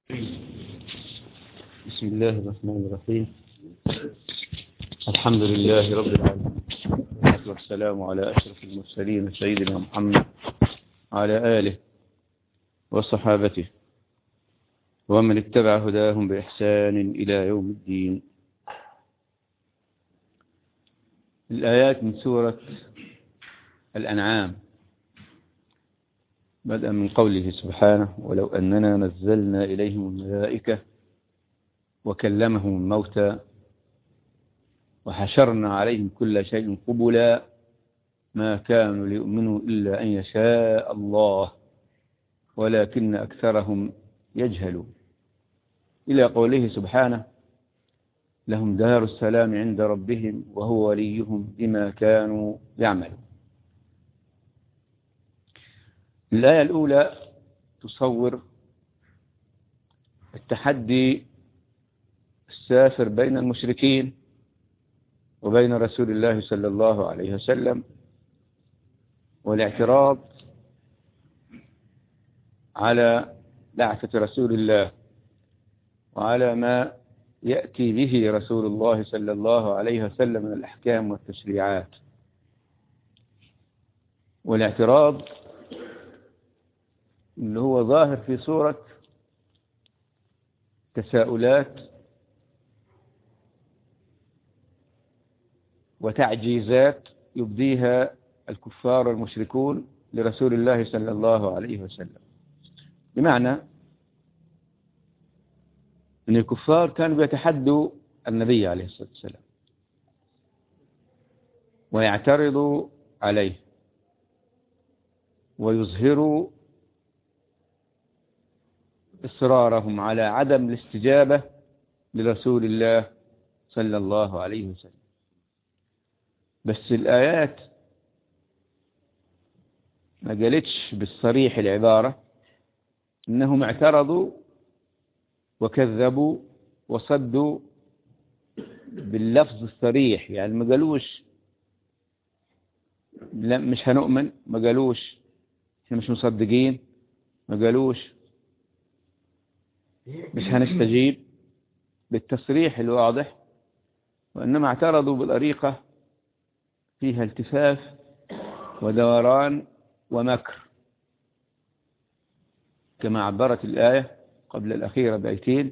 بسم الله الرحمن الرحيم الحمد لله رب العالمين والصلاة والسلام على أشرف المرسلين سيدنا محمد على آله وصحابته ومن اتبع هداهم بإحسان إلى يوم الدين الآيات من سورة الأنعام بدءا من قوله سبحانه ولو أننا نزلنا إليهم الملائكة وكلمهم الموتى وحشرنا عليهم كل شيء قبلا ما كانوا ليؤمنوا إلا أن يشاء الله ولكن أكثرهم يجهلون إلى قوله سبحانه لهم دار السلام عند ربهم وهو وليهم بما كانوا يعملون الآية الأولى تصور التحدي السافر بين المشركين وبين رسول الله صلى الله عليه وسلم والاعتراض على بعثة رسول الله وعلى ما يأتي به رسول الله صلى الله عليه وسلم من الأحكام والتشريعات والاعتراض اللي هو ظاهر في صورة تساؤلات وتعجيزات يبديها الكفار والمشركون لرسول الله صلى الله عليه وسلم بمعنى أن الكفار كانوا بيتحدوا النبي عليه الصلاة والسلام ويعترضوا عليه ويظهروا إصرارهم على عدم الاستجابة لرسول الله صلى الله عليه وسلم بس الآيات ما قالتش بالصريح العبارة إنهم اعترضوا وكذبوا وصدوا باللفظ الصريح يعني ما قالوش لا مش هنؤمن ما قالوش احنا مش مصدقين ما قالوش مش هنستجيب بالتصريح الواضح وإنما اعترضوا بطريقة فيها التفاف ودوران ومكر كما عبرت الآية قبل الأخيرة بأيتين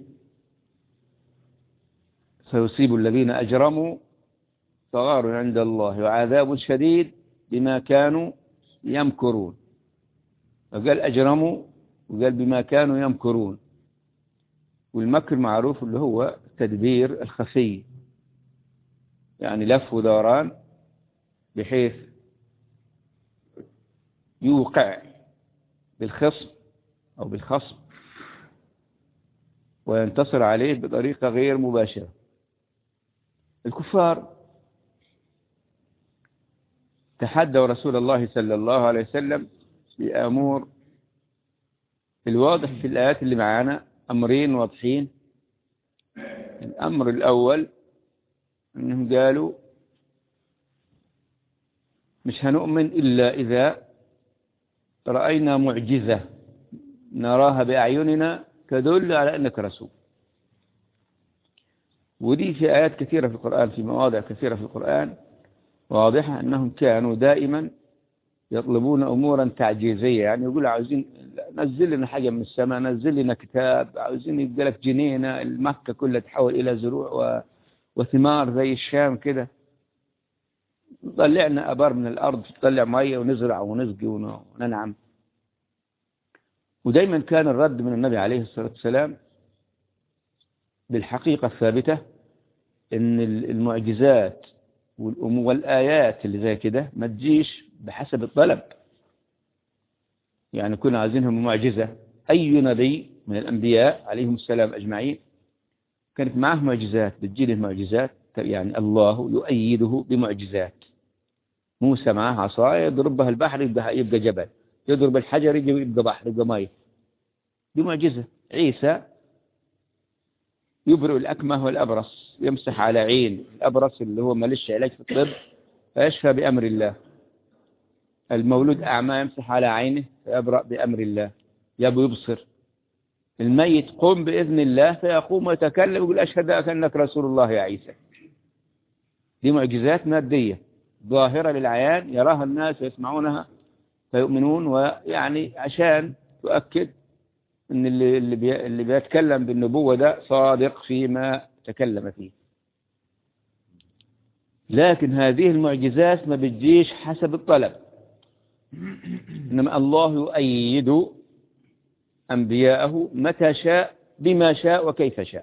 سيصيب الذين أجرموا صغار عند الله وعذاب شديد بما كانوا يمكرون وقال أجرموا وقال بما كانوا يمكرون والمكر معروف اللي هو التدبير الخفي يعني لف ودوران بحيث يوقع بالخصم أو بالخصم وينتصر عليه بطريقة غير مباشرة الكفار تحدوا رسول الله صلى الله عليه وسلم بأمور الواضح في الآيات اللي معانا أمرين واضحين الأمر الأول أنهم قالوا مش هنؤمن إلا إذا رأينا معجزة نراها بأعيننا تدل على أنك رسول ودي في آيات كثيرة في القرآن في مواضع كثيرة في القرآن واضحة أنهم كانوا دائما يطلبون أمورا تعجيزية يعني يقول عاوزين نزل لنا حاجة من السماء نزل لنا كتاب عاوزين يبقى لك جنينة المكة كلها تحول إلى زروع و... وثمار زي الشام كده طلعنا أبار من الأرض تطلع مية ونزرع ونسقي وننعم ودايما كان الرد من النبي عليه الصلاة والسلام بالحقيقة الثابتة ان المعجزات والآيات اللي زي كده ما تجيش بحسب الطلب يعني كنا عايزينهم معجزة أي نبي من الأنبياء عليهم السلام أجمعين كانت معه معجزات بتجيله معجزات يعني الله يؤيده بمعجزات موسى معه عصاية يضرب بها البحر يبقى, يبقى جبل يضرب الحجر يبقى بحر يبقى ماء دي معجزة عيسى يبرئ الأكمه والأبرص يمسح على عين الأبرص اللي هو مالش علاج في الطب فيشفى بأمر الله المولود أعمى يمسح على عينه فيبرأ بأمر الله يبو يبصر الميت قم بإذن الله فيقوم ويتكلم ويقول أشهد أنك رسول الله يا عيسى دي معجزات مادية ظاهرة للعيان يراها الناس ويسمعونها فيؤمنون ويعني عشان تؤكد ان اللي اللي, بي اللي بيتكلم بالنبوة ده صادق فيما تكلم فيه لكن هذه المعجزات ما بتجيش حسب الطلب إنما الله يؤيد أنبياءه متى شاء بما شاء وكيف شاء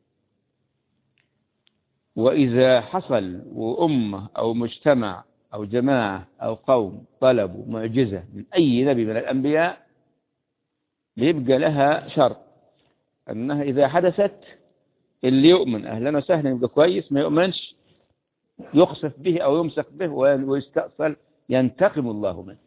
وإذا حصل وأمة أو مجتمع أو جماعة أو قوم طلبوا معجزة من أي نبي من الأنبياء بيبقى لها شرط أنها إذا حدثت اللي يؤمن أهلا وسهلا يبقى كويس ما يؤمنش يقصف به أو يمسك به ويستأصل ينتقم الله منه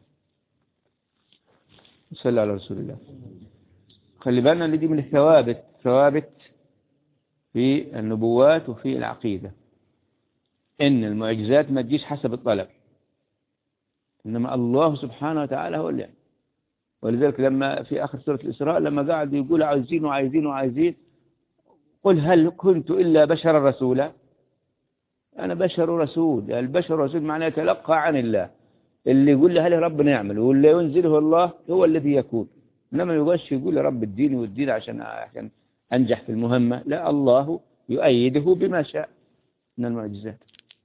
صلى على رسول الله خلي بالنا ان دي من الثوابت ثوابت في النبوات وفي العقيدة ان المعجزات ما تجيش حسب الطلب انما الله سبحانه وتعالى هو اللي ولذلك لما في اخر سورة الاسراء لما قاعد يقول عايزين وعايزين وعايزين قل هل كنت الا بشرا رسولا انا بشر رسول البشر رسول معناه يتلقى عن الله اللي يقول له هل ربنا يعمل واللي ينزله الله هو الذي يكون انما يغش يقول رب الدين والدين عشان عشان انجح في المهمة لا الله يؤيده بما شاء من المعجزات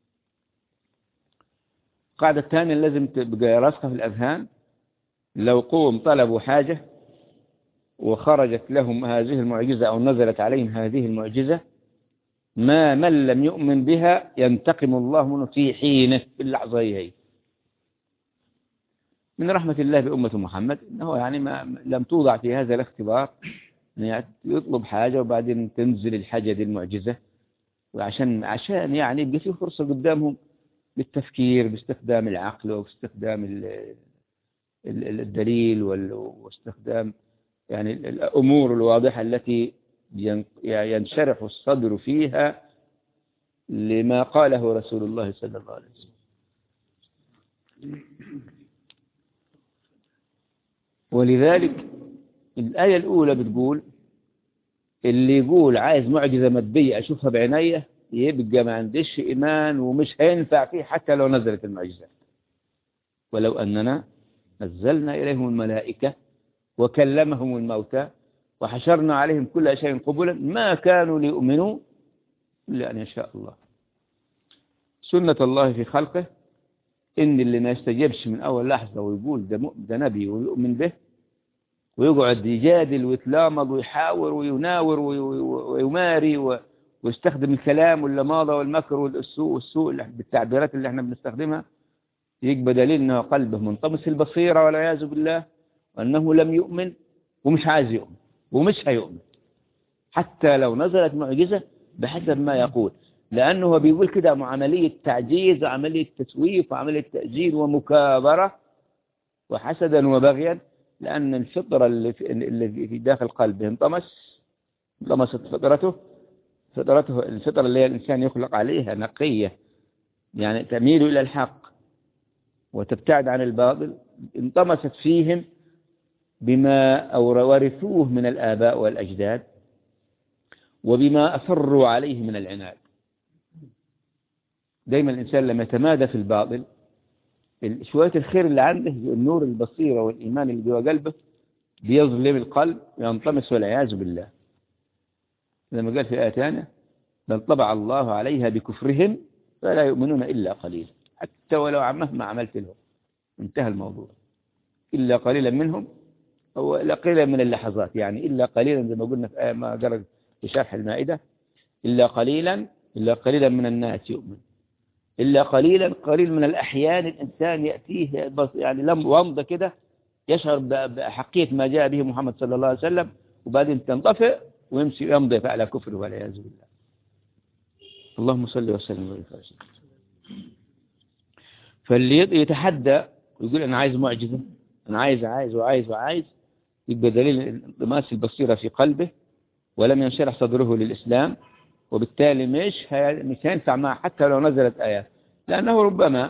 القاعدة الثانية لازم تبقى راسخة في الأذهان لو قوم طلبوا حاجة وخرجت لهم هذه المعجزة أو نزلت عليهم هذه المعجزة ما من لم يؤمن بها ينتقم الله منه في حينه في اللحظة هي من رحمة الله بأمة محمد أنه يعني ما لم توضع في هذا الاختبار يعني يطلب حاجة وبعدين تنزل الحاجة دي المعجزة وعشان عشان يعني يبقى في فرصة قدامهم للتفكير باستخدام العقل وباستخدام الدليل واستخدام يعني الأمور الواضحة التي ينشرح الصدر فيها لما قاله رسول الله صلى الله عليه وسلم ولذلك الآية الأولى بتقول اللي يقول عايز معجزة مادية أشوفها بعيني يبقى ما عندش إيمان ومش هينفع فيه حتى لو نزلت المعجزات ولو أننا نزلنا إليهم الملائكة وكلمهم الموتى وحشرنا عليهم كل شيء قبلا ما كانوا ليؤمنوا إلا أن يشاء الله سنة الله في خلقه إن اللي ما يستجيبش من أول لحظة ويقول ده, ده نبي ويؤمن به ويقعد يجادل ويتلامض ويحاور ويناور ويماري ويستخدم الكلام واللماضة والمكر والسوء والسوء بالتعبيرات اللي احنا بنستخدمها يبقى دليل انه قلبه منطمس البصيرة والعياذ بالله وانه لم يؤمن ومش عايز يؤمن ومش هيؤمن حتى لو نزلت معجزة بحسب ما يقول لأنه هو بيقول كده عملية تعجيز وعملية تسويف وعملية تأجيل ومكابرة وحسدا وبغيا لأن الفطرة اللي في, اللي في داخل قلبه انطمس انطمست فطرته فطرته الفطرة اللي هي الإنسان يخلق عليها نقية يعني تميل إلى الحق وتبتعد عن الباطل انطمست فيهم بما أو ورثوه من الآباء والأجداد وبما أصروا عليه من العناد دايما الإنسان لما يتمادى في الباطل شوية الخير اللي عنده النور البصيرة والإيمان اللي جوا قلبه بيظلم القلب وينطمس والعياذ بالله لما قال في آية ثانية بل طبع الله عليها بكفرهم فلا يؤمنون إلا قليلا حتى ولو مهما عملت لهم انتهى الموضوع إلا قليلا منهم أو إلا قليلا من اللحظات يعني إلا قليلا زي ما قلنا في آية ما قرأ في شرح المائدة إلا قليلا إلا قليلا من الناس يؤمن إلا قليلا قليل من الأحيان الإنسان يأتيه يعني لم ومضة كده يشعر بحقية ما جاء به محمد صلى الله عليه وسلم وبعدين تنطفئ ويمشي يمضي على كفره والعياذ بالله اللهم صل وسلم وبارك فاللي يتحدى ويقول أنا عايز معجزة أنا عايز عايز وعايز وعايز يبقى دليل انطماس البصيرة في قلبه ولم ينشرح صدره للإسلام وبالتالي مش مش هينفع معه حتى لو نزلت آيات لأنه ربما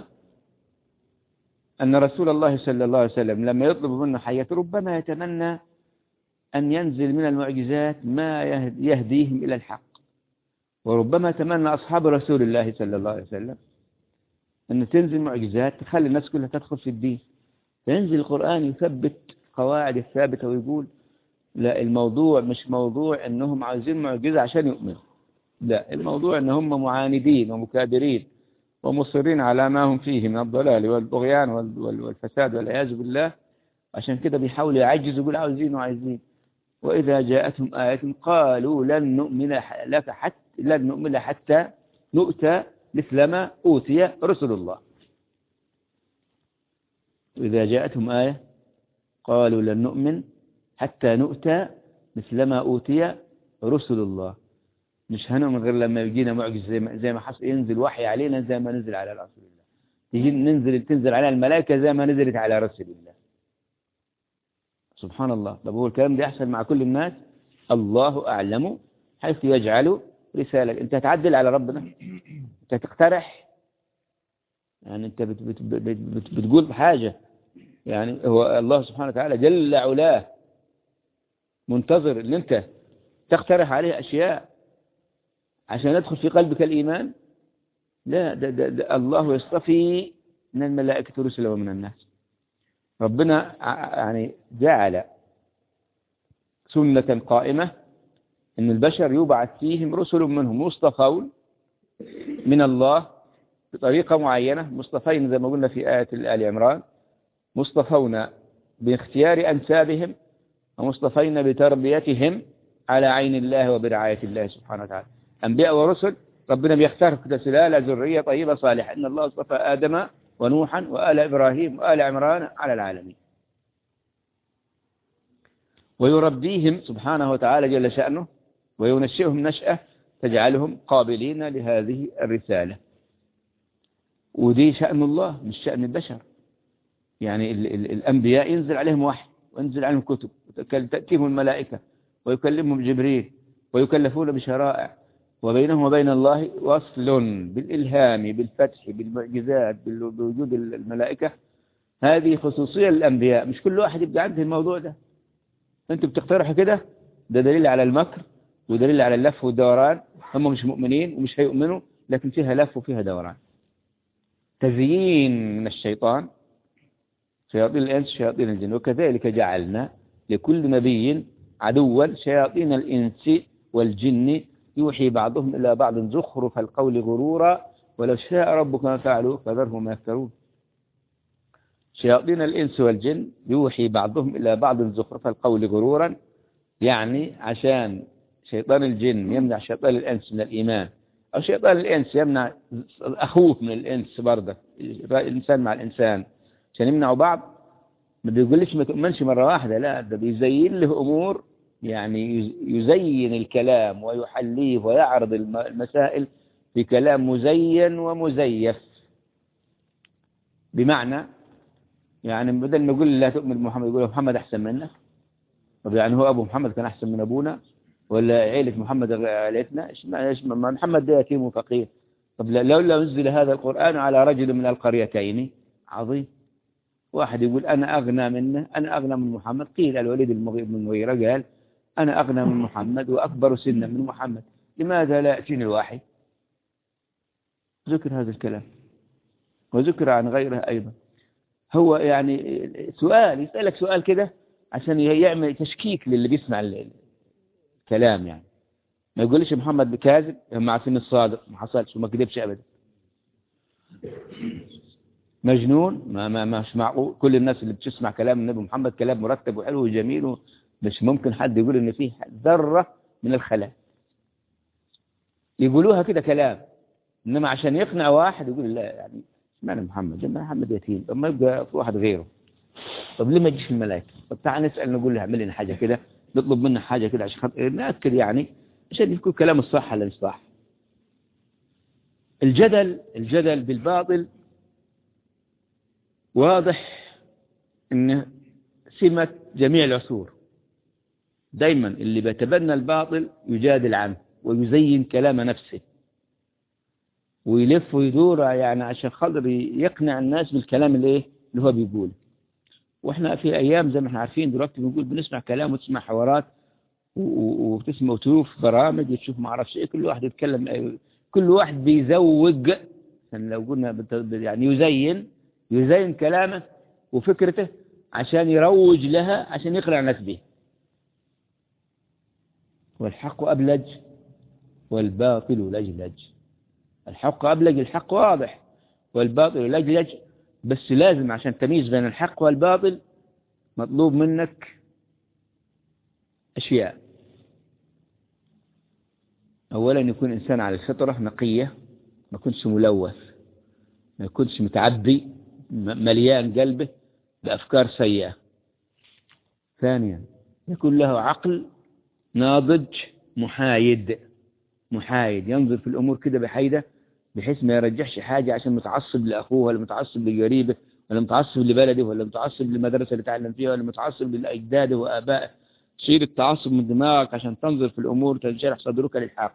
أن رسول الله صلى الله عليه وسلم لما يطلب منه حياة ربما يتمنى أن ينزل من المعجزات ما يهديهم إلى الحق وربما تمنى أصحاب رسول الله صلى الله عليه وسلم أن تنزل معجزات تخلي الناس كلها تدخل في الدين فينزل القرآن يثبت قواعد الثابتة ويقول لا الموضوع مش موضوع أنهم عايزين معجزة عشان يؤمنوا لا الموضوع أن هم معاندين ومكابرين ومصرين على ما هم فيه من الضلال والبغيان والفساد والعياذ بالله عشان كده بيحاولوا يعجزوا يقول عاوزين وعايزين وإذا جاءتهم آية قالوا لن نؤمن لك حتى لن نؤمن حتى نؤتى مثل ما أوتي رسل الله وإذا جاءتهم آية قالوا لن نؤمن حتى نؤتى مثل ما أوتي رسل الله مش هنؤمن غير لما يجينا معجز زي ما, زي ما حصل ينزل وحي علينا زي ما نزل على رسول الله تيجي ننزل تنزل على الملائكة زي ما نزلت على رسول الله سبحان الله طب هو الكلام ده يحصل مع كل الناس الله أعلم حيث يجعل رسالة أنت تعدل على ربنا أنت تقترح يعني أنت بت بت بت بت بتقول حاجة يعني هو الله سبحانه وتعالى جل علاه منتظر ان انت تقترح عليه اشياء عشان يدخل في قلبك الايمان لا ده ده ده الله يصطفي من الملائكة رسلا ومن الناس ربنا يعني جعل سنة قائمة ان البشر يبعث فيهم رسل منهم مصطفون من الله بطريقة معينة مصطفين زي ما قلنا في آية آل عمران مصطفون باختيار أنسابهم ومصطفين بتربيتهم على عين الله وبرعاية الله سبحانه وتعالى أنبياء ورسل ربنا بيختار كده سلالة ذرية طيبة صالحة إن الله اصطفى آدم ونوحا وآل إبراهيم وآل عمران على العالمين ويربيهم سبحانه وتعالى جل شأنه وينشئهم نشأة تجعلهم قابلين لهذه الرسالة ودي شأن الله مش شأن البشر يعني ال ال الأنبياء ينزل عليهم وحي وينزل عليهم كتب تأتيهم الملائكة ويكلمهم جبريل ويكلفون بشرائع وبينهم وبين الله وصل بالإلهام بالفتح بالمعجزات بوجود الملائكة هذه خصوصية للأنبياء مش كل واحد يبقى عنده الموضوع ده أنتوا بتقترحوا كده ده دليل على المكر ودليل على اللف والدوران هم مش مؤمنين ومش هيؤمنوا لكن فيها لف وفيها دوران تزيين من الشيطان شياطين الإنس شياطين الجن وكذلك جعلنا لكل نبي عدوا شياطين الإنس والجن يوحي بعضهم إلى بعض زخرف القول غرورا ولو شاء ربك ما فعلوا فذرهم ما يفترون شياطين الإنس والجن يوحي بعضهم إلى بعض زخرف القول غرورا يعني عشان شيطان الجن يمنع شيطان الإنس من الإيمان أو شيطان الإنس يمنع أخوه من الإنس برضه الإنسان مع الإنسان عشان يمنعوا بعض ما بيقولش ما تؤمنش مرة واحدة لا ده بيزين له أمور يعني يزين الكلام ويحليه ويعرض المسائل في كلام مزين ومزيف بمعنى يعني بدل ما يقول لا تؤمن بمحمد يقول محمد أحسن منك طب يعني هو أبو محمد كان أحسن من أبونا ولا عيلة محمد عيلتنا ايش ما محمد ده يتيم وفقير طب لولا أنزل هذا القرآن على رجل من القريتين عظيم واحد يقول أنا أغنى منه أنا أغنى من محمد قيل الوليد بن المغيرة قال أنا أغنى من محمد وأكبر سنا من محمد لماذا لا يأتيني الواحي ذكر هذا الكلام وذكر عن غيره أيضا هو يعني سؤال يسألك سؤال كده عشان يعمل تشكيك للي بيسمع الكلام يعني ما يقولش محمد بكاذب هم عارفين الصادق ما حصلش وما كذبش أبدا مجنون ما ما مش معقول كل الناس اللي بتسمع كلام النبي محمد كلام مرتب وحلو وجميل مش ممكن حد يقول ان فيه ذرة من الخلاء يقولوها كده كلام انما عشان يقنع واحد يقول لا يعني اشمعنى محمد لما محمد يتيم طب ما يبقى في واحد غيره طب ليه ما يجيش الملائكه طب تعال نسال نقول له اعمل لنا حاجه كده نطلب منه حاجه كده عشان خاطر ناكد يعني عشان يكون كلام الصح ولا مش صح الجدل الجدل بالباطل واضح ان سمة جميع العصور دايما اللي بيتبنى الباطل يجادل عنه ويزين كلام نفسه ويلف ويدور يعني عشان خاطر يقنع الناس بالكلام اللي ايه اللي هو بيقوله واحنا في ايام زي ما احنا عارفين دلوقتي بنقول بنسمع كلام وتسمع حوارات و- و- وتسمع وتشوف برامج وتشوف ما اعرفش ايه كل واحد يتكلم كل واحد بيزوج يعني لو قلنا بت- يعني يزين يزين كلامه وفكرته عشان يروج لها عشان يقنع الناس به والحق أبلج والباطل لجلج الحق أبلج الحق واضح والباطل لجلج بس لازم عشان تميز بين الحق والباطل مطلوب منك أشياء أولا يكون إنسان على الفطرة نقية ما يكونش ملوث ما يكونش متعبي م- مليان قلبه بأفكار سيئة ثانيا يكون له عقل ناضج محايد محايد ينظر في الأمور كده بحيدة بحيث ما يرجحش حاجة عشان متعصب لأخوه ولا متعصب لقريبه ولا متعصب لبلده ولا متعصب للمدرسة اللي تعلم فيها ولا متعصب لأجداده وآبائه شيل التعصب من دماغك عشان تنظر في الأمور تنشرح صدرك للحق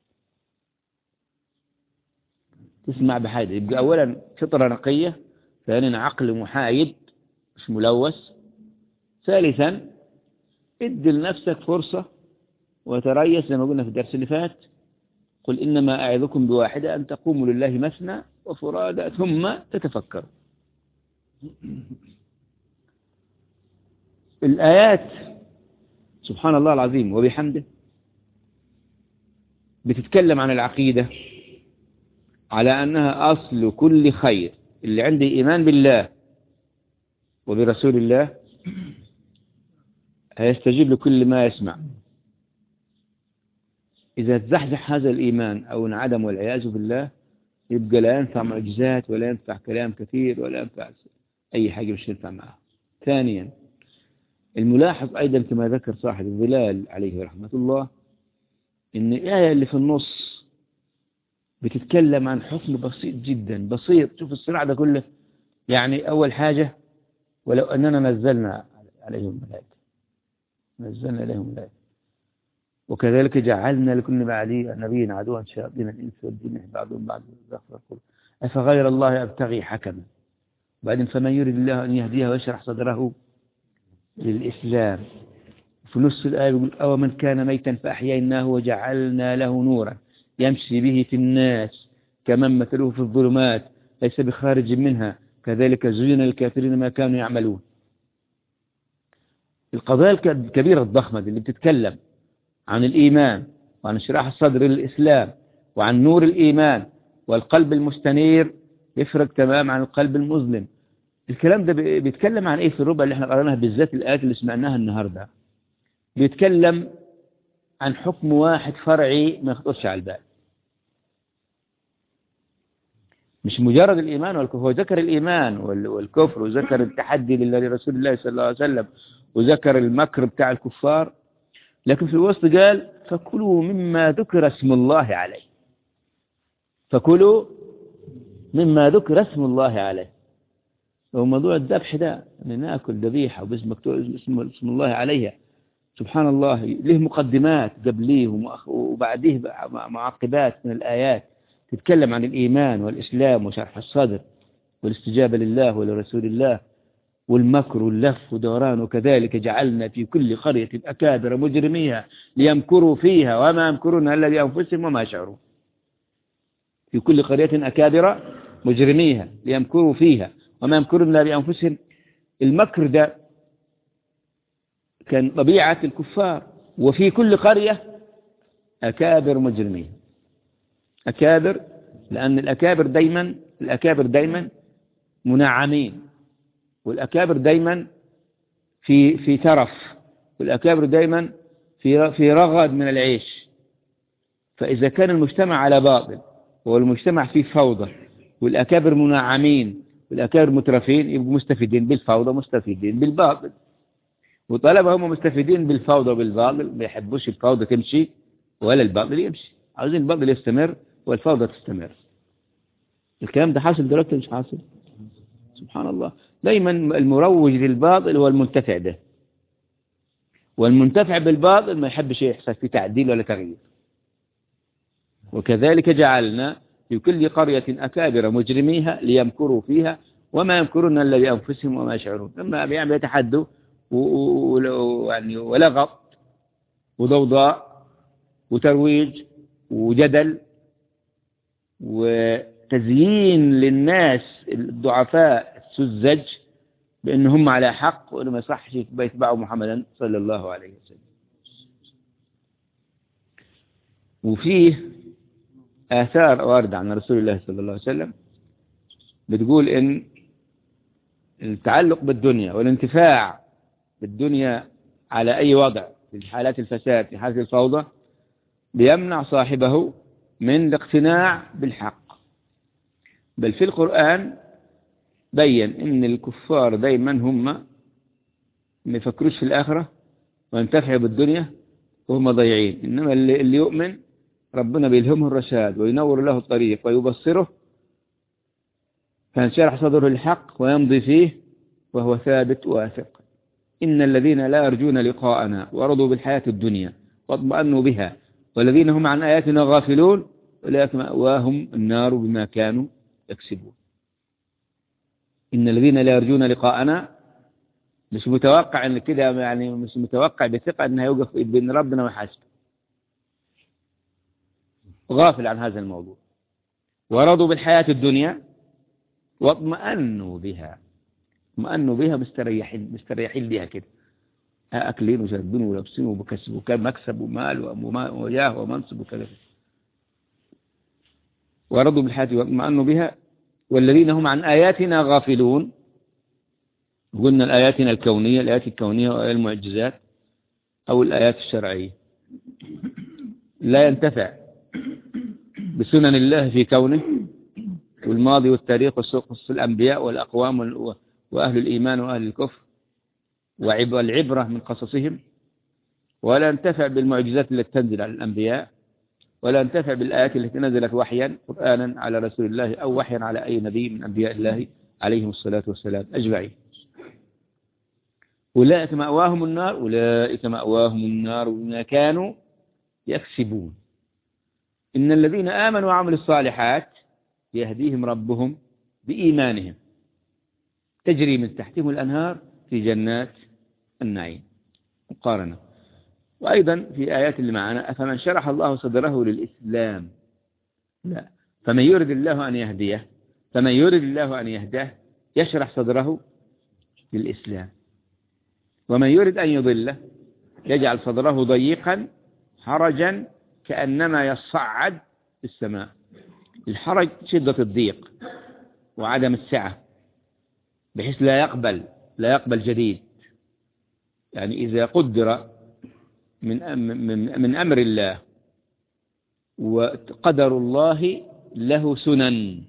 تسمع بحاجة يبقى أولا فطرة نقية ثانيا عقل محايد مش ملوث ثالثا ادي لنفسك فرصة وتريث زي ما قلنا في الدرس اللي فات قل إنما أعظكم بواحدة أن تقوموا لله مثنى وفرادى ثم تتفكروا الآيات سبحان الله العظيم وبحمده بتتكلم عن العقيدة على أنها أصل كل خير اللي عنده إيمان بالله وبرسول الله هيستجيب لكل ما يسمع إذا تزحزح هذا الإيمان أو انعدم والعياذ بالله يبقى لا ينفع معجزات ولا ينفع كلام كثير ولا ينفع أي حاجة مش ينفع معها ثانيا الملاحظ أيضا كما ذكر صاحب الظلال عليه رحمة الله إن الآية اللي في النص بتتكلم عن حكم بسيط جدا بسيط شوف الصراع ده كله يعني أول حاجة ولو أننا نزلنا عليهم ملائكة نزلنا إليهم ملائكة وكذلك جعلنا لكل بعدي نبي عدوا شياطين الإنس والجن بعضهم بعض يغفر أفغير الله أبتغي حكما وبعدين فمن يريد الله أن يهديه ويشرح صدره للإسلام في نص الآية يقول أو من كان ميتا فأحييناه وجعلنا له نورا يمشي به في الناس كمن مثله في الظلمات ليس بخارج منها كذلك زين للكافرين ما كانوا يعملون القضايا الكبيرة الضخمة دي اللي بتتكلم عن الإيمان وعن انشراح الصدر للإسلام وعن نور الإيمان والقلب المستنير يفرق تمام عن القلب المظلم الكلام ده بيتكلم عن ايه في الربع اللي احنا قرأناها بالذات الآيات اللي سمعناها النهاردة بيتكلم عن حكم واحد فرعي ما يخطرش على البال مش مجرد الإيمان والكفر هو ذكر الإيمان والكفر وذكر التحدي لرسول الله صلى الله عليه وسلم وذكر المكر بتاع الكفار لكن في الوسط قال فكلوا مما ذكر اسم الله عليه فكلوا مما ذكر اسم الله عليه هو موضوع الذبح ده ان ناكل ذبيحه وباسم مكتوب اسم, اسم الله عليها سبحان الله له مقدمات قبليه وبعديه معقبات من الآيات تتكلم عن الإيمان والإسلام وشرح الصدر والاستجابة لله ولرسول الله والمكر واللف ودوران وكذلك جعلنا في كل قرية أكابر مجرميها ليمكروا فيها وما يمكرون إلا بأنفسهم وما يشعرون في كل قرية أكابر مجرميها ليمكروا فيها وما يمكرون إلا بأنفسهم المكر ده كان طبيعة الكفار وفي كل قرية أكابر مجرميها أكابر لأن الأكابر دايما الأكابر دايما منعمين والأكابر دايما في في ترف والأكابر دايما في في رغد من العيش فإذا كان المجتمع على باطل والمجتمع فيه فوضى والأكابر منعمين والأكابر مترفين يبقوا مستفيدين بالفوضى مستفيدين بالباطل وطالما هم مستفيدين بالفوضى وبالباطل ما يحبوش الفوضى تمشي ولا الباطل يمشي عاوزين الباطل يستمر والفوضى تستمر الكلام ده حاصل دلوقتي مش حاصل سبحان الله دايما المروج للباطل هو المنتفع به والمنتفع بالباطل ما يحبش يحصل فيه تعديل ولا تغيير وكذلك جعلنا في كل قرية أكابر مجرميها ليمكروا فيها وما يمكرون إلا بأنفسهم وما يشعرون لما يعني يتحدوا ويعني ولغط وضوضاء وترويج وجدل وتزيين للناس الضعفاء السذج بأن هم على حق وأنه ما يصحش يتبعوا محمدا صلى الله عليه وسلم وفيه آثار واردة عن رسول الله صلى الله عليه وسلم بتقول إن التعلق بالدنيا والانتفاع بالدنيا على أي وضع في حالات الفساد في حالة الفوضى بيمنع صاحبه من الاقتناع بالحق بل في القرآن بين ان الكفار دايما هم ما يفكروش في الآخرة وينتفعوا بالدنيا وهم ضيعين إنما اللي, اللي يؤمن ربنا بيلهمه الرشاد وينور له الطريق ويبصره فانشرح صدره الحق ويمضي فيه وهو ثابت واثق إن الذين لا يرجون لقاءنا ورضوا بالحياة الدنيا واطمأنوا بها والذين هم عن آياتنا غافلون أولئك مأواهم النار بما كانوا يكسبون إن الذين لا يرجون لقاءنا مش متوقع ان كده يعني مش متوقع بثقة انه يوقف بين ربنا ويحاسبه غافل عن هذا الموضوع ورضوا بالحياة الدنيا واطمأنوا بها اطمأنوا بها مستريحين مستريحين بها كده أكلين وشربين ولابسين وبكسب وكان مكسب ومال وجاه ومنصب وكذا ورضوا بالحياة واطمأنوا بها والذين هم عن آياتنا غافلون قلنا الآياتنا الكونية الآيات الكونية وآيات المعجزات أو الآيات الشرعية لا ينتفع بسنن الله في كونه والماضي والتاريخ والسقص الأنبياء والأقوام وأهل الإيمان وأهل الكفر والعبرة من قصصهم ولا ينتفع بالمعجزات التي تنزل على الأنبياء ولا ينتفع بالآيات التي نزلت وحيا قرآنا على رسول الله أو وحيا على أي نبي من أنبياء الله عليهم الصلاة والسلام أجمعين أولئك مأواهم النار أولئك مأواهم النار بما كانوا يكسبون إن الذين آمنوا وعملوا الصالحات يهديهم ربهم بإيمانهم تجري من تحتهم الأنهار في جنات النعيم مقارنة وأيضا في آيات اللي معنا أفمن شرح الله صدره للإسلام لا فمن يرد الله أن يهديه فمن يرد الله أن يهديه يشرح صدره للإسلام ومن يرد أن يضله يجعل صدره ضيقا حرجا كأنما يصعد في السماء الحرج شدة الضيق وعدم السعة بحيث لا يقبل لا يقبل جديد يعني إذا قدر من من من أمر الله وقدر الله له سنن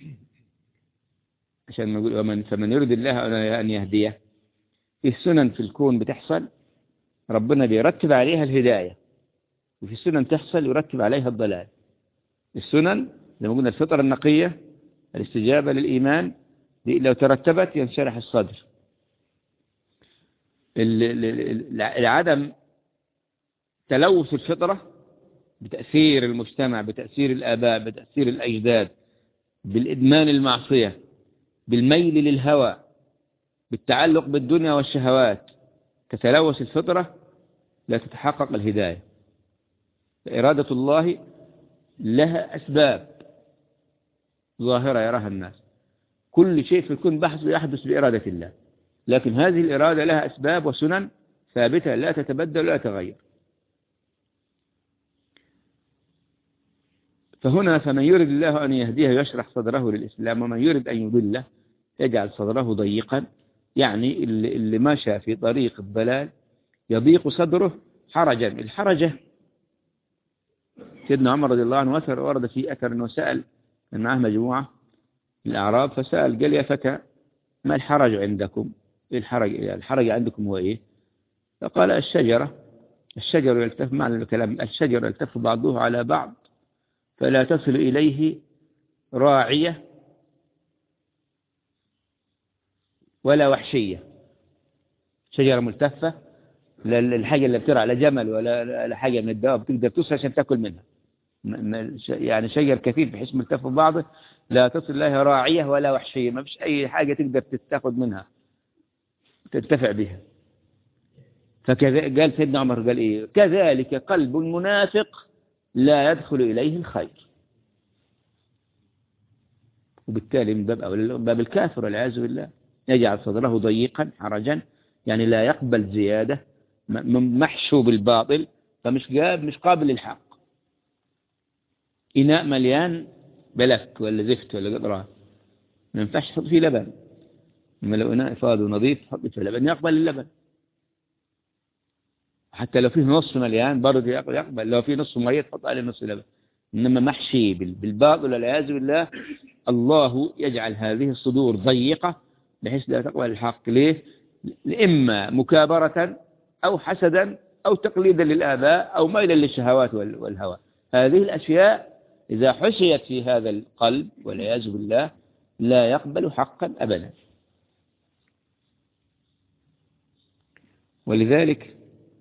عشان نقول ومن فمن يريد الله أن يهديه في سنن في الكون بتحصل ربنا بيرتب عليها الهداية وفي سنن تحصل يرتب عليها الضلال السنن زي ما قلنا الفطرة النقية الاستجابة للإيمان لو ترتبت ينشرح الصدر العدم تلوث الفطرة بتأثير المجتمع بتأثير الآباء بتأثير الأجداد بالإدمان المعصية بالميل للهوى بالتعلق بالدنيا والشهوات تتلوث الفطرة لا تتحقق الهداية إرادة الله لها أسباب ظاهرة يراها الناس كل شيء في الكون بحث يحدث بإرادة الله لكن هذه الإرادة لها أسباب وسنن ثابتة لا تتبدل ولا تغير فهنا فمن يرد الله أن يهديه يشرح صدره للإسلام ومن يرد أن يضله يجعل صدره ضيقا يعني اللي, اللي ماشى في طريق الضلال يضيق صدره حرجا الحرجة سيدنا عمر رضي الله عنه أثر ورد في أثر أنه سأل من معه مجموعة من الأعراب فسأل قال يا فتى ما الحرج عندكم إيه الحرج الحرج عندكم هو إيه فقال الشجرة الشجر يلتف معنى الكلام الشجر يلتف بعضه على بعض فلا تصل إليه راعية ولا وحشية شجرة ملتفة الحاجة اللي بترعى لا جمل ولا حاجة من الدواب تقدر توصل عشان تأكل منها يعني شجر كثير بحيث ملتف ببعضه لا تصل لها راعية ولا وحشية ما فيش أي حاجة تقدر تتاخذ منها تنتفع بها فكذا قال سيدنا عمر قال إيه كذلك قلب المنافق لا يدخل إليه الخير وبالتالي من باب باب الكافر والعياذ بالله يجعل صدره ضيقا حرجا يعني لا يقبل زيادة محشو بالباطل فمش قابل مش قابل للحق إناء مليان بلك ولا زفت ولا قطران ما ينفعش تحط فيه لبن لما لو إناء فاضي ونظيف تحط فيه لبن يقبل اللبن حتى لو فيه نص مليان برضه يقبل لو فيه نص مية تحط عليه نص لبن إنما محشي بالباطل والعياذ بالله الله يجعل هذه الصدور ضيقة بحيث لا تقبل الحق ليه إما مكابرة أو حسدا أو تقليدا للآباء أو ميلا للشهوات والهوى هذه الأشياء إذا حشيت في هذا القلب والعياذ بالله لا يقبل حقا أبدا ولذلك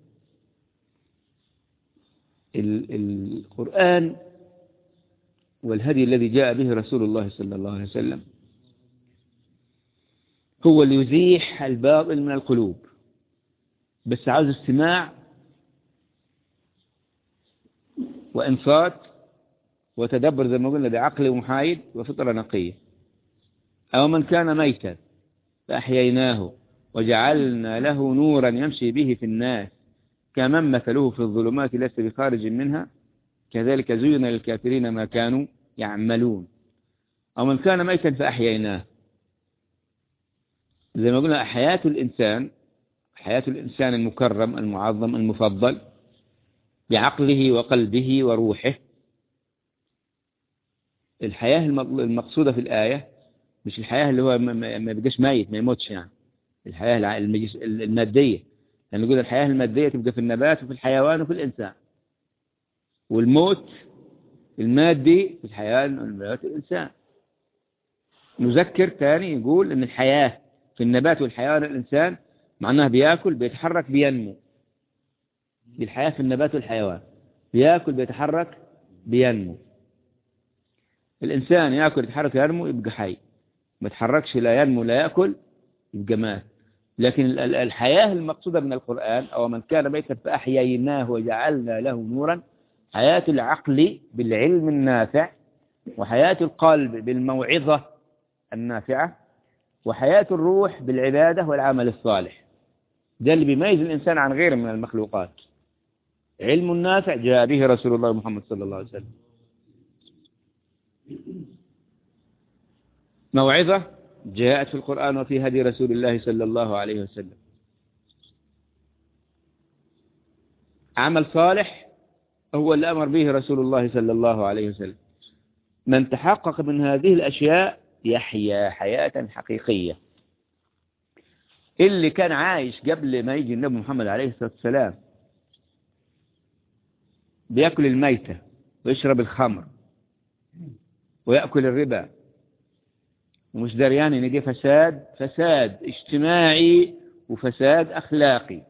القرآن والهدي الذي جاء به رسول الله صلى الله عليه وسلم هو اللي يزيح الباطل من القلوب بس عاوز استماع وإنصات وتدبر زي ما قلنا بعقل محايد وفطرة نقية أو من كان ميتا فأحييناه وجعلنا له نورا يمشي به في الناس كمن مثله في الظلمات ليس بخارج منها كذلك زين للكافرين ما كانوا يعملون أو من كان ميتا فأحييناه زي ما قلنا حياة الإنسان حياة الإنسان المكرم المعظم المفضل بعقله وقلبه وروحه الحياة المقصودة في الآية مش الحياة اللي هو ما بيبقاش ميت ما يموتش يعني الحياة المادية لأن نقول الحياة المادية تبقى في النبات وفي الحيوان وفي الإنسان والموت المادي في الحياة والنبات الإنسان نذكر ثاني يقول أن الحياة في النبات والحيوان والإنسان معناها بياكل بيتحرك بينمو الحياة في النبات والحيوان بياكل بيتحرك بينمو الإنسان يأكل يتحرك ينمو يبقى حي ما يتحركش لا ينمو لا يأكل يبقى مات لكن الحياة المقصودة من القرآن أو من كان ميتا فأحييناه وجعلنا له نورا حياة العقل بالعلم النافع وحياة القلب بالموعظة النافعة وحياة الروح بالعبادة والعمل الصالح ده اللي بيميز الإنسان عن غيره من المخلوقات علم نافع جاء به رسول الله محمد صلى الله عليه وسلم موعظة جاءت في القرآن وفي هدي رسول الله صلى الله عليه وسلم عمل صالح هو اللي أمر به رسول الله صلى الله عليه وسلم من تحقق من هذه الأشياء يحيا حياة حقيقية اللي كان عايش قبل ما يجي النبي محمد عليه الصلاة والسلام بيأكل الميتة ويشرب الخمر ويأكل الربا ومش دريان ان دي فساد فساد اجتماعي وفساد اخلاقي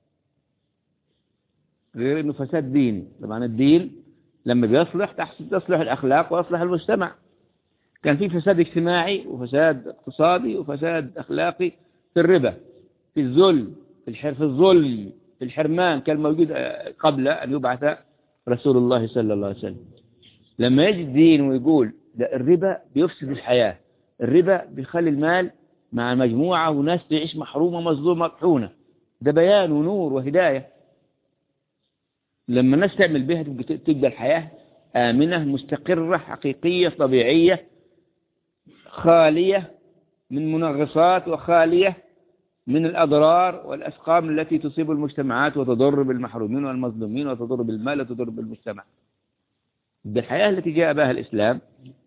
غير انه فساد ديني طبعا الدين لما بيصلح تحصل تصلح الاخلاق ويصلح المجتمع كان في فساد اجتماعي وفساد اقتصادي وفساد اخلاقي في الربا في الذل في الحر في الظلم في الحرمان كان موجود قبل ان يبعث رسول الله صلى الله عليه وسلم لما يجي الدين ويقول ده الربا بيفسد الحياه الربا بيخلي المال مع مجموعة وناس تعيش محرومة مظلومة مطحونة ده بيان ونور وهداية لما الناس تعمل بها تبقى الحياة آمنة مستقرة حقيقية طبيعية خالية من منغصات وخالية من الأضرار والأسقام التي تصيب المجتمعات وتضر بالمحرومين والمظلومين وتضر بالمال وتضر بالمجتمع بالحياة التي جاء بها الإسلام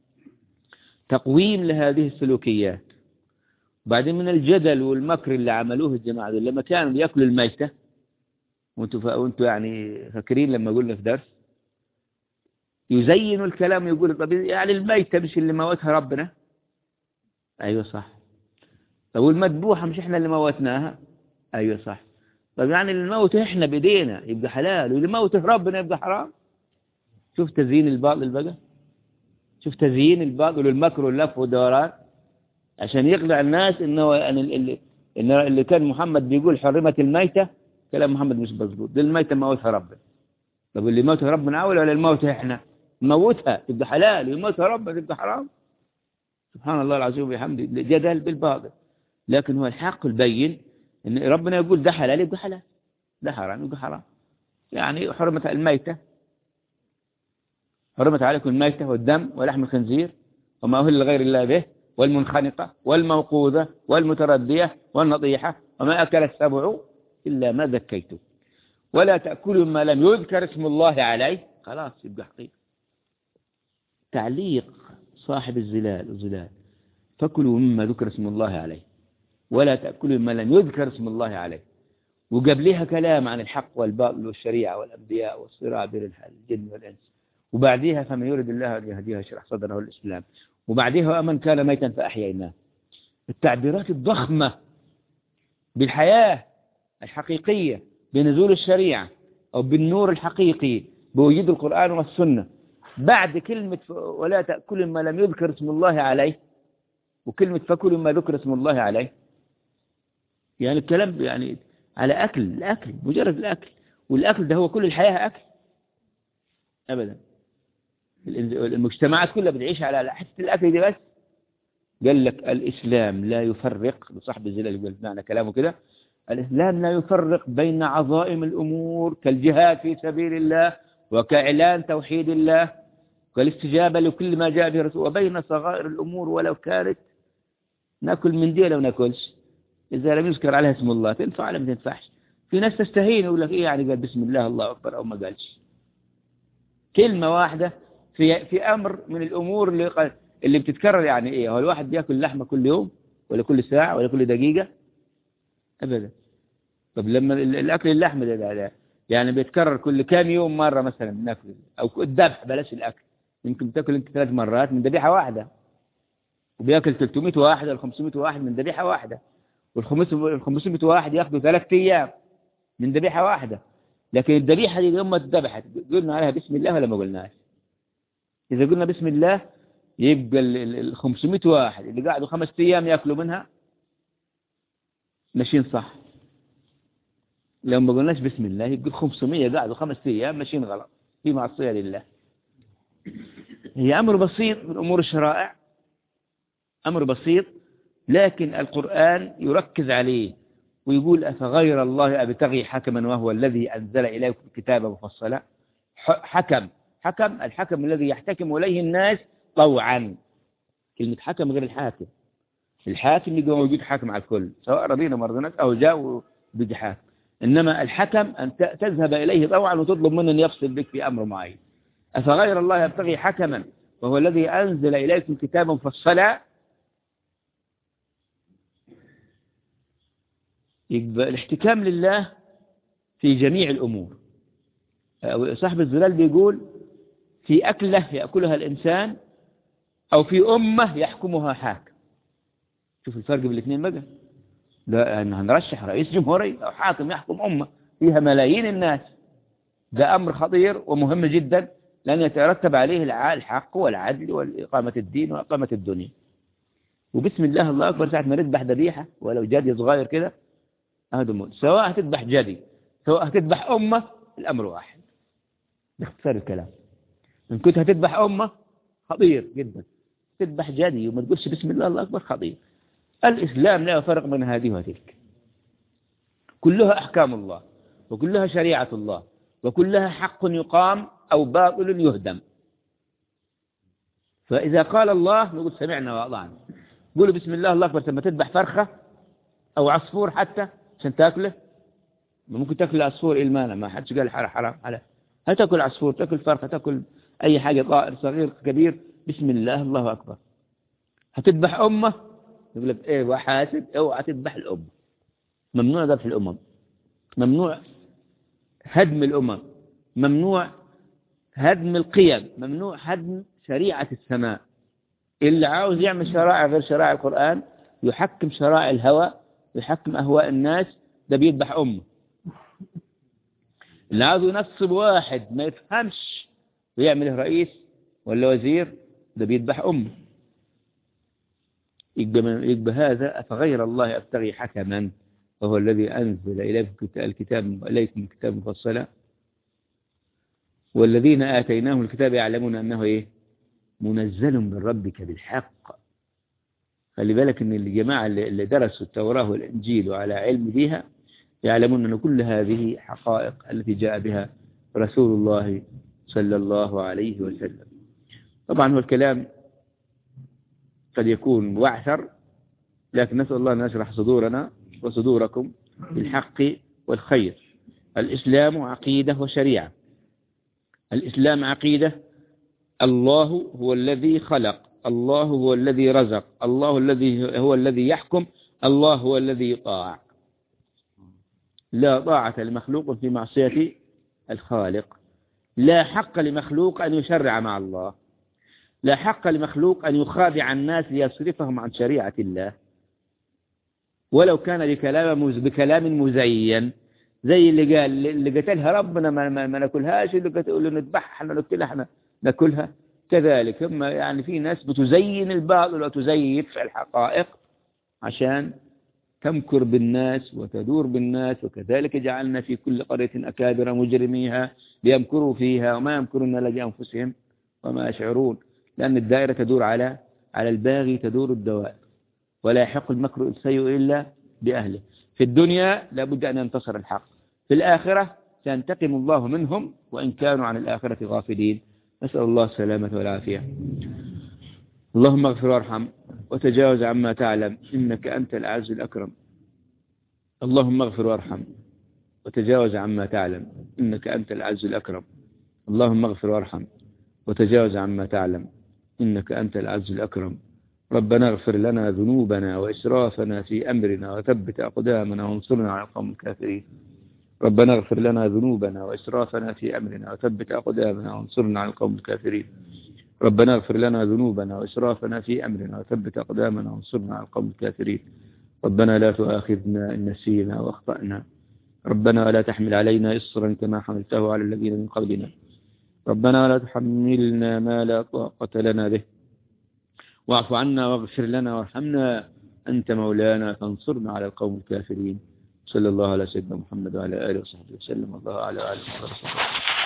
تقويم لهذه السلوكيات بعدين من الجدل والمكر اللي عملوه الجماعة دول لما كانوا بياكلوا الميتة وانتوا ف... وانتوا يعني فاكرين لما قلنا في درس يزينوا الكلام يقول طب يعني الميتة مش اللي موتها ربنا ايوه صح طب والمذبوحة مش احنا اللي موتناها ايوه صح طب يعني اللي نموت احنا بايدينا يبقى حلال واللي موته ربنا يبقى حرام شوف تزيين الباطل بقى شوف تزيين الباطل والمكر واللف والدوران عشان يقنع الناس انه يعني اللي, اللي كان محمد بيقول حرمت الميتة كلام محمد مش مظبوط دي الميتة موتها ربنا طب اللي موتها ربنا اول ولا الموتها احنا نموتها تبقى حلال يموتها ربنا تبقى حرام سبحان الله العظيم وبحمده جدل بالباطل لكن هو الحق البين ان ربنا يقول ده حلال يبقى حلال ده حرام يبقى حرام يعني حرمت الميتة حرمت عليكم الميتة والدم ولحم الخنزير وما أهل لغير الله به والمنخنقة والموقوذة والمتردية والنطيحة وما أكل السبع إلا ما ذكيتم ولا تأكلوا ما لم يذكر اسم الله عليه خلاص يبقى حقيقة تعليق صاحب الزلال الزلال فكلوا مما ذكر اسم الله عليه ولا تأكلوا مما لم يذكر اسم الله عليه وقبلها كلام عن الحق والباطل والشريعة والأنبياء والصراع بين الجن والإنس وبعديها فمن يرد الله أن يهديه يشرح صدره الإسلام وبعديها ومن كان ميتا فأحييناه التعبيرات الضخمة بالحياة الحقيقية بنزول الشريعة أو بالنور الحقيقي بوجود القرآن والسنة بعد كلمة ولا تأكل ما لم يذكر اسم الله عليه وكلمة فكل ما ذكر اسم الله عليه يعني الكلام يعني على أكل الأكل مجرد الأكل والأكل ده هو كل الحياة أكل أبدا المجتمعات كلها بتعيش على حتة الأكل دي بس قال لك الإسلام لا يفرق صاحب الزلال يقول معنى كلامه كده الإسلام لا يفرق بين عظائم الأمور كالجهاد في سبيل الله وكإعلان توحيد الله والاستجابة لكل ما جاء به الرسول وبين صغائر الأمور ولو كانت ناكل من دي لو ناكلش إذا لم يذكر عليها اسم الله تنفع ولا ما تنفعش في ناس تستهين يقول لك إيه يعني قال بسم الله الله أكبر أو ما قالش كلمة واحدة في في أمر من الأمور اللي اللي بتتكرر يعني إيه هو الواحد بياكل لحمة كل يوم ولا كل ساعة ولا كل دقيقة أبدا طب لما الأكل اللحمة ده, ده, ده يعني بيتكرر كل كام يوم مرة مثلا ناكل أو الذبح بلاش الأكل يمكن تاكل أنت ثلاث مرات من ذبيحة واحدة وبياكل 300 واحد ولا 500 واحد من ذبيحة واحدة وال 500 واحد ياخدوا ثلاث أيام من ذبيحة واحدة لكن الذبيحة دي يوم ما اتذبحت قلنا عليها بسم الله ولا ما قلناش إذا قلنا بسم الله يبقى ال 500 واحد اللي قعدوا خمس أيام ياكلوا منها ماشيين صح لو ما قلناش بسم الله يبقى 500 قعدوا خمس أيام ماشيين غلط في معصية لله هي أمر بسيط من أمور الشرائع أمر بسيط لكن القرآن يركز عليه ويقول أفغير الله أبتغي حكما وهو الذي أنزل إليكم الكتاب مفصلا حكم حكم الحكم الذي يحتكم إليه الناس طوعا كلمة حكم غير الحاكم الحاكم يبقى موجود حاكم على الكل سواء رضينا ما رضيناش أو جاء بيجي حاكم إنما الحكم أن تذهب إليه طوعا وتطلب منه أن يفصل بك في أمر معين أفغير الله يبتغي حكما وهو الذي أنزل إليكم كتابا مفصلا يبقى الاحتكام لله في جميع الأمور صاحب الظلال بيقول في أكلة يأكلها الإنسان أو في أمة يحكمها حاكم شوف الفرق بين الاثنين بقى ده أن هنرشح رئيس جمهوري أو حاكم يحكم أمة فيها ملايين الناس ده أمر خطير ومهم جدا لأن يترتب عليه الحق والعدل وإقامة الدين وإقامة الدنيا وبسم الله الله أكبر ساعة ما نذبح ذبيحة ولو جدي صغير كده هذا موت سواء هتذبح جدي سواء هتذبح أمة الأمر واحد باختصار الكلام إن كنت هتذبح أمة خطير جدا تذبح جدي وما تقولش بسم الله الله أكبر خطير الإسلام لا يفرق بين هذه وتلك كلها أحكام الله وكلها شريعة الله وكلها حق يقام أو باطل يهدم فإذا قال الله نقول سمعنا وأطعنا قولوا بسم الله الله أكبر لما تذبح فرخة أو عصفور حتى عشان تاكله ممكن تاكل عصفور إلمانا ما حدش قال حرام حرام على هتاكل عصفور تاكل فرخة تاكل أي حاجة طائر صغير كبير بسم الله الله أكبر هتذبح أمة يقول لك إيه وحاسب اوعى تذبح الأمة ممنوع ذبح الأمم ممنوع هدم الأمم ممنوع هدم القيم ممنوع هدم شريعة السماء اللي عاوز يعمل شرائع غير شرائع القرآن يحكم شرائع الهوى يحكم أهواء الناس ده بيذبح أمه اللي عاوز ينصب واحد ما يفهمش ويعمله رئيس ولا وزير ده بيذبح أمه يقبى هذا أفغير الله أبتغي حكما وهو الذي أنزل إليكم الكتاب إليكم الكتاب مفصلا والذين آتيناهم الكتاب يعلمون أنه إيه منزل من ربك بالحق خلي بالك أن الجماعة اللي درسوا التوراة والإنجيل وعلى علم بها يعلمون أن كل هذه حقائق التي جاء بها رسول الله صلى الله عليه وسلم طبعا هو الكلام قد يكون وعثر لكن نسأل الله أن يشرح صدورنا وصدوركم بالحق والخير الإسلام عقيدة وشريعة الإسلام عقيدة الله هو الذي خلق الله هو الذي رزق الله الذي هو الذي يحكم الله هو الذي يطاع لا طاعة لمخلوق في معصية الخالق لا حق لمخلوق أن يشرع مع الله لا حق لمخلوق أن يخادع الناس ليصرفهم عن شريعة الله ولو كان بكلام بكلام مزين زي اللي قال اللي قتلها ربنا ما, ما, ما ناكلهاش اللي قتل نذبحها احنا نقتلها احنا ناكلها كذلك هم يعني في ناس بتزين الباطل وتزيف الحقائق عشان تمكر بالناس وتدور بالناس وكذلك جعلنا في كل قرية أكابر مجرميها ليمكروا فيها وما يمكرون إلا بأنفسهم وما يشعرون لأن الدائرة تدور على على الباغي تدور الدوائر ولا يحق المكر السيء إلا بأهله في الدنيا لابد أن ينتصر الحق في الآخرة سينتقم الله منهم وإن كانوا عن الآخرة غافلين نسأل الله السلامة والعافية اللهم اغفر وارحم وتجاوز عما تعلم إنك أنت الأعز الأكرم اللهم اغفر وارحم وتجاوز عما تعلم إنك أنت الأعز الأكرم اللهم اغفر وارحم وتجاوز عما تعلم إنك أنت العز الأكرم ربنا اغفر لنا ذنوبنا وإسرافنا في أمرنا وثبت أقدامنا وانصرنا على القوم الكافرين ربنا اغفر لنا ذنوبنا وإسرافنا في أمرنا وثبت أقدامنا وانصرنا على القوم الكافرين ربنا اغفر لنا ذنوبنا وإسرافنا في أمرنا وثبت أقدامنا وانصرنا على القوم الكافرين ربنا لا تؤاخذنا إن نسينا وأخطأنا ربنا ولا تحمل علينا إصرا كما حملته على الذين من قبلنا ربنا ولا تحملنا ما لا طاقة لنا به واعف عنا واغفر لنا وارحمنا أنت مولانا فانصرنا على القوم الكافرين صلى الله على سيدنا محمد وعلى آله وصحبه وسلم الله على آله وصحبه